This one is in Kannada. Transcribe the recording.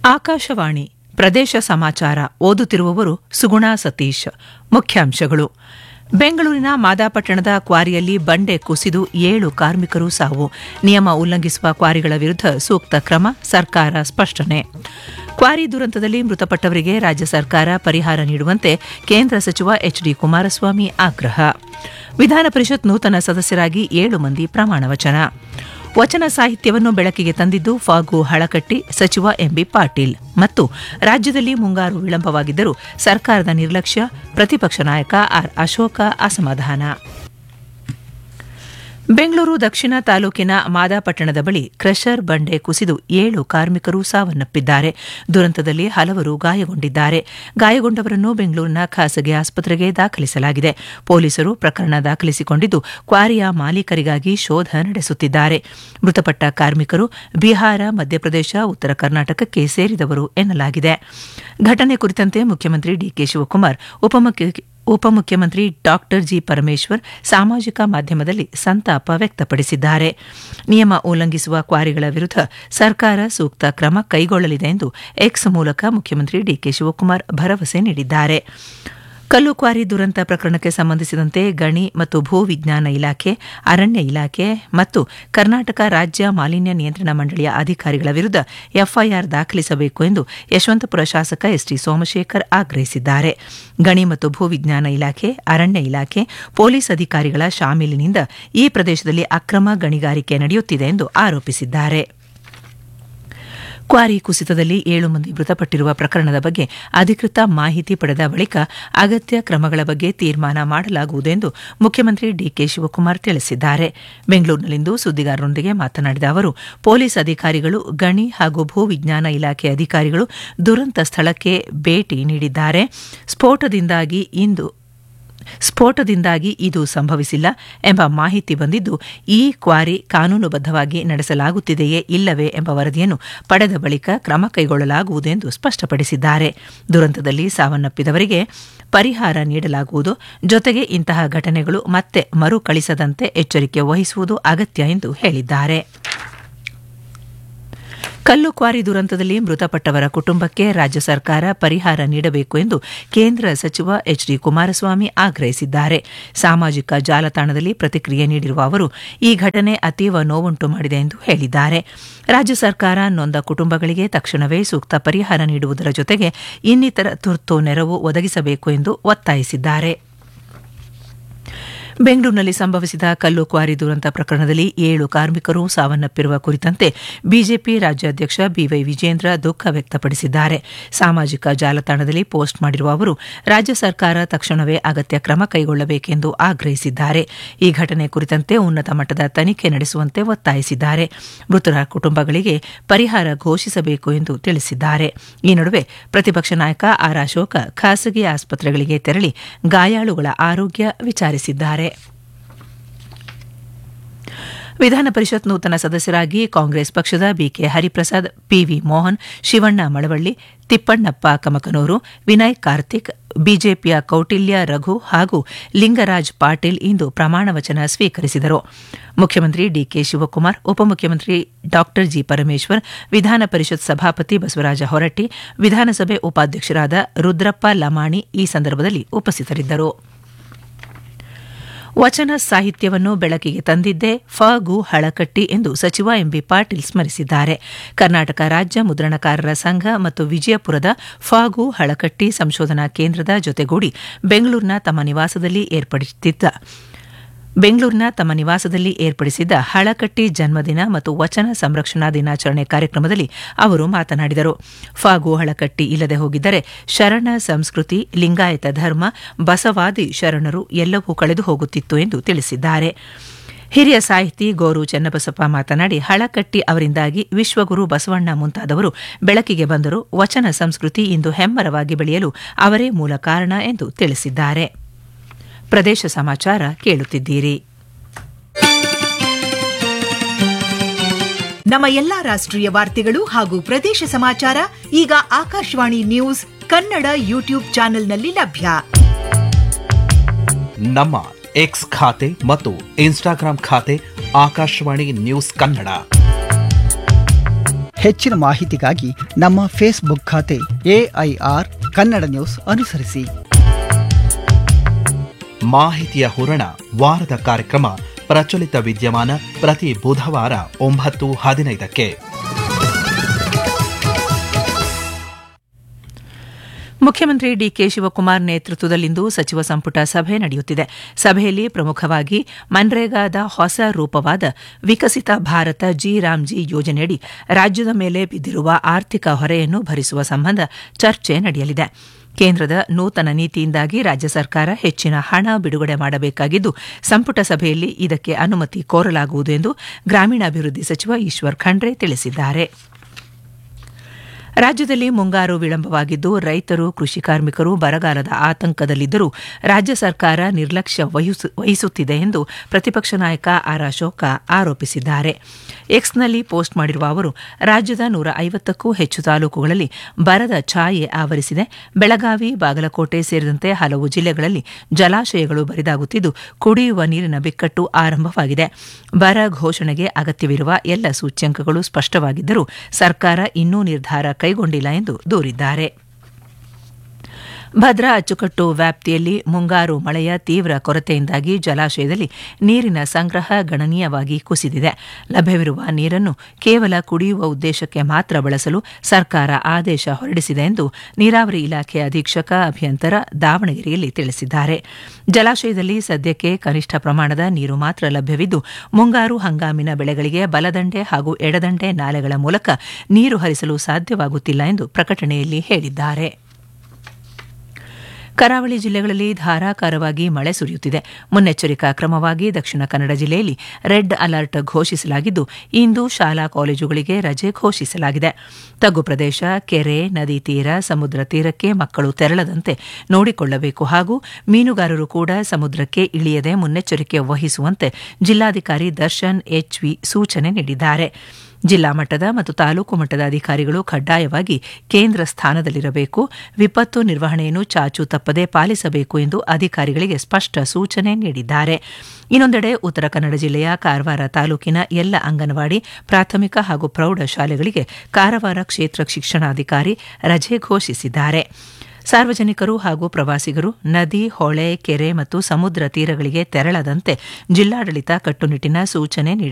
ಆಕಾಶವಾಣಿ ಪ್ರದೇಶ ಸಮಾಚಾರ ಓದುತ್ತಿರುವವರು ಸುಗುಣಾ ಸತೀಶ್ ಮುಖ್ಯಾಂಶಗಳು ಬೆಂಗಳೂರಿನ ಮಾದಾಪಟ್ಟಣದ ಕ್ವಾರಿಯಲ್ಲಿ ಬಂಡೆ ಕುಸಿದು ಏಳು ಕಾರ್ಮಿಕರು ಸಾವು ನಿಯಮ ಉಲ್ಲಂಘಿಸುವ ಕ್ವಾರಿಗಳ ವಿರುದ್ಧ ಸೂಕ್ತ ಕ್ರಮ ಸರ್ಕಾರ ಸ್ಪಷ್ಟನೆ ಕ್ವಾರಿ ದುರಂತದಲ್ಲಿ ಮೃತಪಟ್ಟವರಿಗೆ ರಾಜ್ಯ ಸರ್ಕಾರ ಪರಿಹಾರ ನೀಡುವಂತೆ ಕೇಂದ್ರ ಸಚಿವ ಎಚ್ ಡಿ ಕುಮಾರಸ್ವಾಮಿ ಆಗ್ರಹ ವಿಧಾನ ಪರಿಷತ್ ನೂತನ ಸದಸ್ಯರಾಗಿ ಏಳು ಮಂದಿ ಪ್ರಮಾಣ ವಚನ ವಚನ ಸಾಹಿತ್ಯವನ್ನು ಬೆಳಕಿಗೆ ತಂದಿದ್ದು ಫಾಗು ಹಳಕಟ್ಟಿ ಸಚಿವ ಎಂಬಿ ಪಾಟೀಲ್ ಮತ್ತು ರಾಜ್ಯದಲ್ಲಿ ಮುಂಗಾರು ವಿಳಂಬವಾಗಿದ್ದರೂ ಸರ್ಕಾರದ ನಿರ್ಲಕ್ಷ್ಯ ಪ್ರತಿಪಕ್ಷ ನಾಯಕ ಆರ್ ಅಶೋಕ ಅಸಮಾಧಾನ ಬೆಂಗಳೂರು ದಕ್ಷಿಣ ತಾಲೂಕಿನ ಮಾದಾಪಟ್ಟಣದ ಬಳಿ ಕ್ರಷರ್ ಬಂಡೆ ಕುಸಿದು ಏಳು ಕಾರ್ಮಿಕರು ಸಾವನ್ನಪ್ಪಿದ್ದಾರೆ ದುರಂತದಲ್ಲಿ ಹಲವರು ಗಾಯಗೊಂಡಿದ್ದಾರೆ ಗಾಯಗೊಂಡವರನ್ನು ಬೆಂಗಳೂರಿನ ಖಾಸಗಿ ಆಸ್ಪತ್ರೆಗೆ ದಾಖಲಿಸಲಾಗಿದೆ ಪೊಲೀಸರು ಪ್ರಕರಣ ದಾಖಲಿಸಿಕೊಂಡಿದ್ದು ಕ್ವಾರಿಯ ಮಾಲೀಕರಿಗಾಗಿ ಶೋಧ ನಡೆಸುತ್ತಿದ್ದಾರೆ ಮೃತಪಟ್ಟ ಕಾರ್ಮಿಕರು ಬಿಹಾರ ಮಧ್ಯಪ್ರದೇಶ ಉತ್ತರ ಕರ್ನಾಟಕಕ್ಕೆ ಸೇರಿದವರು ಎನ್ನಲಾಗಿದೆ ಘಟನೆ ಕುರಿತಂತೆ ಮುಖ್ಯಮಂತ್ರಿ ಡಿಕೆ ಶಿವಕುಮಾರ್ ಉಪಮುಖ್ಯ ಉಪಮುಖ್ಯಮಂತ್ರಿ ಡಾಕ್ಟರ್ ಜಿ ಪರಮೇಶ್ವರ್ ಸಾಮಾಜಿಕ ಮಾಧ್ಯಮದಲ್ಲಿ ಸಂತಾಪ ವ್ಯಕ್ತಪಡಿಸಿದ್ದಾರೆ ನಿಯಮ ಉಲ್ಲಂಘಿಸುವ ಕ್ವಾರಿಗಳ ವಿರುದ್ಧ ಸರ್ಕಾರ ಸೂಕ್ತ ಕ್ರಮ ಕೈಗೊಳ್ಳಲಿದೆ ಎಂದು ಎಕ್ಸ್ ಮೂಲಕ ಮುಖ್ಯಮಂತ್ರಿ ಡಿಕೆ ಶಿವಕುಮಾರ್ ಭರವಸೆ ನೀಡಿದ್ದಾರೆ ಕಲ್ಲು ಕ್ವಾರಿ ದುರಂತ ಪ್ರಕರಣಕ್ಕೆ ಸಂಬಂಧಿಸಿದಂತೆ ಗಣಿ ಮತ್ತು ಭೂ ವಿಜ್ಞಾನ ಇಲಾಖೆ ಅರಣ್ಯ ಇಲಾಖೆ ಮತ್ತು ಕರ್ನಾಟಕ ರಾಜ್ಯ ಮಾಲಿನ್ಯ ನಿಯಂತ್ರಣ ಮಂಡಳಿಯ ಅಧಿಕಾರಿಗಳ ವಿರುದ್ಧ ಎಫ್ಐಆರ್ ದಾಖಲಿಸಬೇಕು ಎಂದು ಯಶವಂತಪುರ ಶಾಸಕ ಎಸ್ಟಿ ಸೋಮಶೇಖರ್ ಆಗ್ರಹಿಸಿದ್ದಾರೆ ಗಣಿ ಮತ್ತು ಭೂ ವಿಜ್ಞಾನ ಇಲಾಖೆ ಅರಣ್ಯ ಇಲಾಖೆ ಪೊಲೀಸ್ ಅಧಿಕಾರಿಗಳ ಶಾಮೀಲಿನಿಂದ ಈ ಪ್ರದೇಶದಲ್ಲಿ ಅಕ್ರಮ ಗಣಿಗಾರಿಕೆ ನಡೆಯುತ್ತಿದೆ ಎಂದು ಆರೋಪಿಸಿದ್ದಾರೆ ಕ್ವಾರಿ ಕುಸಿತದಲ್ಲಿ ಏಳು ಮಂದಿ ಮೃತಪಟ್ಟಿರುವ ಪ್ರಕರಣದ ಬಗ್ಗೆ ಅಧಿಕೃತ ಮಾಹಿತಿ ಪಡೆದ ಬಳಿಕ ಅಗತ್ಯ ಕ್ರಮಗಳ ಬಗ್ಗೆ ತೀರ್ಮಾನ ಮಾಡಲಾಗುವುದು ಎಂದು ಮುಖ್ಯಮಂತ್ರಿ ಡಿಕೆ ಶಿವಕುಮಾರ್ ತಿಳಿಸಿದ್ದಾರೆ ಬೆಂಗಳೂರಿನಲ್ಲಿಂದು ಸುದ್ದಿಗಾರರೊಂದಿಗೆ ಮಾತನಾಡಿದ ಅವರು ಪೊಲೀಸ್ ಅಧಿಕಾರಿಗಳು ಗಣಿ ಹಾಗೂ ಭೂ ವಿಜ್ಞಾನ ಇಲಾಖೆ ಅಧಿಕಾರಿಗಳು ದುರಂತ ಸ್ಥಳಕ್ಕೆ ಭೇಟಿ ನೀಡಿದ್ದಾರೆ ಸ್ಫೋಟದಿಂದಾಗಿ ಇಂದು ಸ್ಫೋಟದಿಂದಾಗಿ ಇದು ಸಂಭವಿಸಿಲ್ಲ ಎಂಬ ಮಾಹಿತಿ ಬಂದಿದ್ದು ಈ ಕ್ವಾರಿ ಕಾನೂನುಬದ್ಧವಾಗಿ ನಡೆಸಲಾಗುತ್ತಿದೆಯೇ ಇಲ್ಲವೇ ಎಂಬ ವರದಿಯನ್ನು ಪಡೆದ ಬಳಿಕ ಕ್ರಮ ಕೈಗೊಳ್ಳಲಾಗುವುದು ಎಂದು ಸ್ಪಷ್ಟಪಡಿಸಿದ್ದಾರೆ ದುರಂತದಲ್ಲಿ ಸಾವನ್ನಪ್ಪಿದವರಿಗೆ ಪರಿಹಾರ ನೀಡಲಾಗುವುದು ಜೊತೆಗೆ ಇಂತಹ ಘಟನೆಗಳು ಮತ್ತೆ ಮರುಕಳಿಸದಂತೆ ಎಚ್ಚರಿಕೆ ವಹಿಸುವುದು ಅಗತ್ಯ ಎಂದು ಹೇಳಿದ್ದಾರೆ ಕಲ್ಲು ಕ್ವಾರಿ ದುರಂತದಲ್ಲಿ ಮೃತಪಟ್ಟವರ ಕುಟುಂಬಕ್ಕೆ ರಾಜ್ಯ ಸರ್ಕಾರ ಪರಿಹಾರ ನೀಡಬೇಕು ಎಂದು ಕೇಂದ್ರ ಸಚಿವ ಎಚ್ ಡಿ ಕುಮಾರಸ್ವಾಮಿ ಆಗ್ರಹಿಸಿದ್ದಾರೆ ಸಾಮಾಜಿಕ ಜಾಲತಾಣದಲ್ಲಿ ಪ್ರತಿಕ್ರಿಯೆ ನೀಡಿರುವ ಅವರು ಈ ಘಟನೆ ಅತೀವ ನೋವುಂಟು ಮಾಡಿದೆ ಎಂದು ಹೇಳಿದ್ದಾರೆ ರಾಜ್ಯ ಸರ್ಕಾರ ನೊಂದ ಕುಟುಂಬಗಳಿಗೆ ತಕ್ಷಣವೇ ಸೂಕ್ತ ಪರಿಹಾರ ನೀಡುವುದರ ಜೊತೆಗೆ ಇನ್ನಿತರ ತುರ್ತು ನೆರವು ಒದಗಿಸಬೇಕು ಎಂದು ಒತ್ತಾಯಿಸಿದ್ದಾರೆ ಬೆಂಗಳೂರಿನಲ್ಲಿ ಸಂಭವಿಸಿದ ಕಲ್ಲು ಕ್ವಾರಿ ದುರಂತ ಪ್ರಕರಣದಲ್ಲಿ ಏಳು ಕಾರ್ಮಿಕರು ಸಾವನ್ನಪ್ಪಿರುವ ಕುರಿತಂತೆ ಬಿಜೆಪಿ ರಾಜ್ಯಾಧ್ಯಕ್ಷ ಬಿವೈ ವಿಜೇಂದ್ರ ದುಃಖ ವ್ಯಕ್ತಪಡಿಸಿದ್ದಾರೆ ಸಾಮಾಜಿಕ ಜಾಲತಾಣದಲ್ಲಿ ಪೋಸ್ಟ್ ಮಾಡಿರುವ ಅವರು ರಾಜ್ಯ ಸರ್ಕಾರ ತಕ್ಷಣವೇ ಅಗತ್ಯ ಕ್ರಮ ಕೈಗೊಳ್ಳಬೇಕೆಂದು ಆಗ್ರಹಿಸಿದ್ದಾರೆ ಈ ಘಟನೆ ಕುರಿತಂತೆ ಉನ್ನತ ಮಟ್ಟದ ತನಿಖೆ ನಡೆಸುವಂತೆ ಒತ್ತಾಯಿಸಿದ್ದಾರೆ ಮೃತರ ಕುಟುಂಬಗಳಿಗೆ ಪರಿಹಾರ ಘೋಷಿಸಬೇಕು ಎಂದು ತಿಳಿಸಿದ್ದಾರೆ ಈ ನಡುವೆ ಪ್ರತಿಪಕ್ಷ ನಾಯಕ ಆರ್ ಅಶೋಕ ಖಾಸಗಿ ಆಸ್ಪತ್ರೆಗಳಿಗೆ ತೆರಳಿ ಗಾಯಾಳುಗಳ ಆರೋಗ್ಯ ವಿಚಾರಿಸಿದ್ದಾರೆ ವಿಧಾನ ಪರಿಷತ್ ನೂತನ ಸದಸ್ಯರಾಗಿ ಕಾಂಗ್ರೆಸ್ ಪಕ್ಷದ ಬಿಕೆ ಹರಿಪ್ರಸಾದ್ ಪಿವಿ ಮೋಹನ್ ಶಿವಣ್ಣ ಮಳವಳ್ಳಿ ತಿಪ್ಪಣ್ಣಪ್ಪ ಕಮಕನೂರು ವಿನಯ್ ಕಾರ್ತಿಕ್ ಬಿಜೆಪಿಯ ಕೌಟಿಲ್ಯ ರಘು ಹಾಗೂ ಲಿಂಗರಾಜ್ ಪಾಟೀಲ್ ಇಂದು ಪ್ರಮಾಣ ವಚನ ಸ್ವೀಕರಿಸಿದರು ಮುಖ್ಯಮಂತ್ರಿ ಡಿಕೆ ಶಿವಕುಮಾರ್ ಉಪಮುಖ್ಯಮಂತ್ರಿ ಡಾ ಜಿ ಪರಮೇಶ್ವರ್ ವಿಧಾನ ಪರಿಷತ್ ಸಭಾಪತಿ ಬಸವರಾಜ ಹೊರಟ್ಟಿ ವಿಧಾನಸಭೆ ಉಪಾಧ್ಯಕ್ಷರಾದ ರುದ್ರಪ್ಪ ಲಮಾಣಿ ಈ ಸಂದರ್ಭದಲ್ಲಿ ಉಪಸ್ಥಿತರಿದ್ದರು ವಚನ ಸಾಹಿತ್ಯವನ್ನು ಬೆಳಕಿಗೆ ತಂದಿದ್ದೇ ಫಗು ಹಳಕಟ್ಟಿ ಎಂದು ಸಚಿವ ಎಂಬಿ ಪಾಟೀಲ್ ಸ್ಮರಿಸಿದ್ದಾರೆ ಕರ್ನಾಟಕ ರಾಜ್ಯ ಮುದ್ರಣಕಾರರ ಸಂಘ ಮತ್ತು ವಿಜಯಪುರದ ಫಗು ಹಳಕಟ್ಟಿ ಸಂಶೋಧನಾ ಕೇಂದ್ರದ ಜೊತೆಗೂಡಿ ಬೆಂಗಳೂರಿನ ತಮ್ಮ ನಿವಾಸದಲ್ಲಿ ಏರ್ಪಡಿಸುತ್ತಿದ್ದ ಬೆಂಗಳೂರಿನ ತಮ್ಮ ನಿವಾಸದಲ್ಲಿ ಏರ್ಪಡಿಸಿದ್ದ ಹಳಕಟ್ಟಿ ಜನ್ಮದಿನ ಮತ್ತು ವಚನ ಸಂರಕ್ಷಣಾ ದಿನಾಚರಣೆ ಕಾರ್ಯಕ್ರಮದಲ್ಲಿ ಅವರು ಮಾತನಾಡಿದರು ಫಾಗು ಹಳಕಟ್ಟಿ ಇಲ್ಲದೆ ಹೋಗಿದ್ದರೆ ಶರಣ ಸಂಸ್ಕೃತಿ ಲಿಂಗಾಯತ ಧರ್ಮ ಬಸವಾದಿ ಶರಣರು ಎಲ್ಲವೂ ಕಳೆದು ಹೋಗುತ್ತಿತ್ತು ಎಂದು ತಿಳಿಸಿದ್ದಾರೆ ಹಿರಿಯ ಸಾಹಿತಿ ಗೋರು ಚೆನ್ನಬಸಪ್ಪ ಮಾತನಾಡಿ ಹಳಕಟ್ಟಿ ಅವರಿಂದಾಗಿ ವಿಶ್ವಗುರು ಬಸವಣ್ಣ ಮುಂತಾದವರು ಬೆಳಕಿಗೆ ಬಂದರು ವಚನ ಸಂಸ್ಕೃತಿ ಇಂದು ಹೆಮ್ಮರವಾಗಿ ಬೆಳೆಯಲು ಅವರೇ ಮೂಲ ಕಾರಣ ಎಂದು ತಿಳಿಸಿದ್ದಾರೆ ಪ್ರದೇಶ ಸಮಾಚಾರ ಕೇಳುತ್ತಿದ್ದೀರಿ ನಮ್ಮ ಎಲ್ಲಾ ರಾಷ್ಟ್ರೀಯ ವಾರ್ತೆಗಳು ಹಾಗೂ ಪ್ರದೇಶ ಸಮಾಚಾರ ಈಗ ಆಕಾಶವಾಣಿ ನ್ಯೂಸ್ ಕನ್ನಡ ಯೂಟ್ಯೂಬ್ ಚಾನೆಲ್ನಲ್ಲಿ ಲಭ್ಯ ನಮ್ಮ ಎಕ್ಸ್ ಖಾತೆ ಮತ್ತು ಇನ್ಸ್ಟಾಗ್ರಾಂ ಖಾತೆ ಆಕಾಶವಾಣಿ ನ್ಯೂಸ್ ಕನ್ನಡ ಹೆಚ್ಚಿನ ಮಾಹಿತಿಗಾಗಿ ನಮ್ಮ ಫೇಸ್ಬುಕ್ ಖಾತೆ ಎಐಆರ್ ಕನ್ನಡ ನ್ಯೂಸ್ ಅನುಸರಿಸಿ ಮಾಹಿತಿಯ ಹೂರಣ ವಾರದ ಕಾರ್ಯಕ್ರಮ ಪ್ರಚಲಿತ ವಿದ್ಯಮಾನ ಪ್ರತಿ ಬುಧವಾರ ಒಂಬತ್ತು ಹದಿನೈದಕ್ಕೆ ಮುಖ್ಯಮಂತ್ರಿ ಡಿಕೆ ಶಿವಕುಮಾರ್ ನೇತೃತ್ವದಲ್ಲಿಂದು ಸಚಿವ ಸಂಪುಟ ಸಭೆ ನಡೆಯುತ್ತಿದೆ ಸಭೆಯಲ್ಲಿ ಪ್ರಮುಖವಾಗಿ ಮನ್ರೇಗಾದ ಹೊಸ ರೂಪವಾದ ವಿಕಸಿತ ಭಾರತ ಜಿ ರಾಮ್ಜಿ ಯೋಜನೆಯಡಿ ರಾಜ್ಯದ ಮೇಲೆ ಬಿದ್ದಿರುವ ಆರ್ಥಿಕ ಹೊರೆಯನ್ನು ಭರಿಸುವ ಸಂಬಂಧ ಚರ್ಚೆ ನಡೆಯಲಿದೆ ಕೇಂದ್ರದ ನೂತನ ನೀತಿಯಿಂದಾಗಿ ರಾಜ್ಯ ಸರ್ಕಾರ ಹೆಚ್ಚಿನ ಹಣ ಬಿಡುಗಡೆ ಮಾಡಬೇಕಾಗಿದ್ದು ಸಂಪುಟ ಸಭೆಯಲ್ಲಿ ಇದಕ್ಕೆ ಅನುಮತಿ ಕೋರಲಾಗುವುದು ಎಂದು ಗ್ರಾಮೀಣಾಭಿವೃದ್ಧಿ ಸಚಿವ ಈಶ್ವರ್ ಖಂಡ್ರೆ ತಿಳಿಸಿದ್ದಾರೆ ರಾಜ್ಯದಲ್ಲಿ ಮುಂಗಾರು ವಿಳಂಬವಾಗಿದ್ದು ರೈತರು ಕೃಷಿ ಕಾರ್ಮಿಕರು ಬರಗಾಲದ ಆತಂಕದಲ್ಲಿದ್ದರೂ ರಾಜ್ಯ ಸರ್ಕಾರ ನಿರ್ಲಕ್ಷ್ಯ ವಹಿಸುತ್ತಿದೆ ಎಂದು ಪ್ರತಿಪಕ್ಷ ನಾಯಕ ಆರ್ ಅಶೋಕ ಆರೋಪಿಸಿದ್ದಾರೆ ಎಕ್ಸ್ನಲ್ಲಿ ಪೋಸ್ಟ್ ಮಾಡಿರುವ ಅವರು ರಾಜ್ಯದ ನೂರ ಐವತ್ತಕ್ಕೂ ಹೆಚ್ಚು ತಾಲೂಕುಗಳಲ್ಲಿ ಬರದ ಛಾಯೆ ಆವರಿಸಿದೆ ಬೆಳಗಾವಿ ಬಾಗಲಕೋಟೆ ಸೇರಿದಂತೆ ಹಲವು ಜಿಲ್ಲೆಗಳಲ್ಲಿ ಜಲಾಶಯಗಳು ಬರಿದಾಗುತ್ತಿದ್ದು ಕುಡಿಯುವ ನೀರಿನ ಬಿಕ್ಕಟ್ಟು ಆರಂಭವಾಗಿದೆ ಬರ ಘೋಷಣೆಗೆ ಅಗತ್ಯವಿರುವ ಎಲ್ಲ ಸೂಚ್ಯಂಕಗಳು ಸ್ಪಷ್ಟವಾಗಿದ್ದರೂ ಸರ್ಕಾರ ಇನ್ನೂ ನಿರ್ಧಾರ ಕೈಗೊಂಡಿಲ್ಲ ಎಂದು ದೂರಿದ್ದಾರೆ ಭದ್ರಾ ಅಚ್ಚುಕಟ್ಟು ವ್ಯಾಪ್ತಿಯಲ್ಲಿ ಮುಂಗಾರು ಮಳೆಯ ತೀವ್ರ ಕೊರತೆಯಿಂದಾಗಿ ಜಲಾಶಯದಲ್ಲಿ ನೀರಿನ ಸಂಗ್ರಹ ಗಣನೀಯವಾಗಿ ಕುಸಿದಿದೆ ಲಭ್ಯವಿರುವ ನೀರನ್ನು ಕೇವಲ ಕುಡಿಯುವ ಉದ್ದೇಶಕ್ಕೆ ಮಾತ್ರ ಬಳಸಲು ಸರ್ಕಾರ ಆದೇಶ ಹೊರಡಿಸಿದೆ ಎಂದು ನೀರಾವರಿ ಇಲಾಖೆ ಅಧೀಕ್ಷಕ ಅಭಿಯಂತರ ದಾವಣಗೆರೆಯಲ್ಲಿ ತಿಳಿಸಿದ್ದಾರೆ ಜಲಾಶಯದಲ್ಲಿ ಸದ್ಯಕ್ಕೆ ಕನಿಷ್ಠ ಪ್ರಮಾಣದ ನೀರು ಮಾತ್ರ ಲಭ್ಯವಿದ್ದು ಮುಂಗಾರು ಹಂಗಾಮಿನ ಬೆಳೆಗಳಿಗೆ ಬಲದಂಡೆ ಹಾಗೂ ಎಡದಂಡೆ ನಾಲೆಗಳ ಮೂಲಕ ನೀರು ಹರಿಸಲು ಸಾಧ್ಯವಾಗುತ್ತಿಲ್ಲ ಎಂದು ಪ್ರಕಟಣೆಯಲ್ಲಿ ಹೇಳಿದ್ದಾರೆ ಕರಾವಳಿ ಜಿಲ್ಲೆಗಳಲ್ಲಿ ಧಾರಾಕಾರವಾಗಿ ಮಳೆ ಸುರಿಯುತ್ತಿದೆ ಮುನ್ನೆಚ್ಚರಿಕಾ ಕ್ರಮವಾಗಿ ದಕ್ಷಿಣ ಕನ್ನಡ ಜಿಲ್ಲೆಯಲ್ಲಿ ರೆಡ್ ಅಲರ್ಟ್ ಘೋಷಿಸಲಾಗಿದ್ದು ಇಂದು ಶಾಲಾ ಕಾಲೇಜುಗಳಿಗೆ ರಜೆ ಘೋಷಿಸಲಾಗಿದೆ ತಗ್ಗು ಪ್ರದೇಶ ಕೆರೆ ನದಿ ತೀರ ಸಮುದ್ರ ತೀರಕ್ಕೆ ಮಕ್ಕಳು ತೆರಳದಂತೆ ನೋಡಿಕೊಳ್ಳಬೇಕು ಹಾಗೂ ಮೀನುಗಾರರು ಕೂಡ ಸಮುದ್ರಕ್ಕೆ ಇಳಿಯದೆ ಮುನ್ನೆಚ್ಚರಿಕೆ ವಹಿಸುವಂತೆ ಜಿಲ್ಲಾಧಿಕಾರಿ ದರ್ಶನ್ ಎಚ್ವಿ ಸೂಚನೆ ನೀಡಿದ್ದಾರೆ ಜಿಲ್ಲಾ ಮಟ್ಟದ ಮತ್ತು ತಾಲೂಕು ಮಟ್ಟದ ಅಧಿಕಾರಿಗಳು ಕಡ್ಡಾಯವಾಗಿ ಕೇಂದ್ರ ಸ್ಥಾನದಲ್ಲಿರಬೇಕು ವಿಪತ್ತು ನಿರ್ವಹಣೆಯನ್ನು ಚಾಚು ತಪ್ಪದೆ ಪಾಲಿಸಬೇಕು ಎಂದು ಅಧಿಕಾರಿಗಳಿಗೆ ಸ್ಪಷ್ಟ ಸೂಚನೆ ನೀಡಿದ್ದಾರೆ ಇನ್ನೊಂದೆಡೆ ಉತ್ತರ ಕನ್ನಡ ಜಿಲ್ಲೆಯ ಕಾರವಾರ ತಾಲೂಕಿನ ಎಲ್ಲ ಅಂಗನವಾಡಿ ಪ್ರಾಥಮಿಕ ಹಾಗೂ ಪ್ರೌಢ ಶಾಲೆಗಳಿಗೆ ಕಾರವಾರ ಕ್ಷೇತ್ರ ಶಿಕ್ಷಣಾಧಿಕಾರಿ ರಜೆ ಘೋಷಿಸಿದ್ದಾರೆ ಸಾರ್ವಜನಿಕರು ಹಾಗೂ ಪ್ರವಾಸಿಗರು ನದಿ ಹೊಳೆ ಕೆರೆ ಮತ್ತು ಸಮುದ್ರ ತೀರಗಳಿಗೆ ತೆರಳದಂತೆ ಜಿಲ್ಲಾಡಳಿತ ಕಟ್ಟುನಿಟ್ಟಿನ ಸೂಚನೆ ನೀಡಿದೆ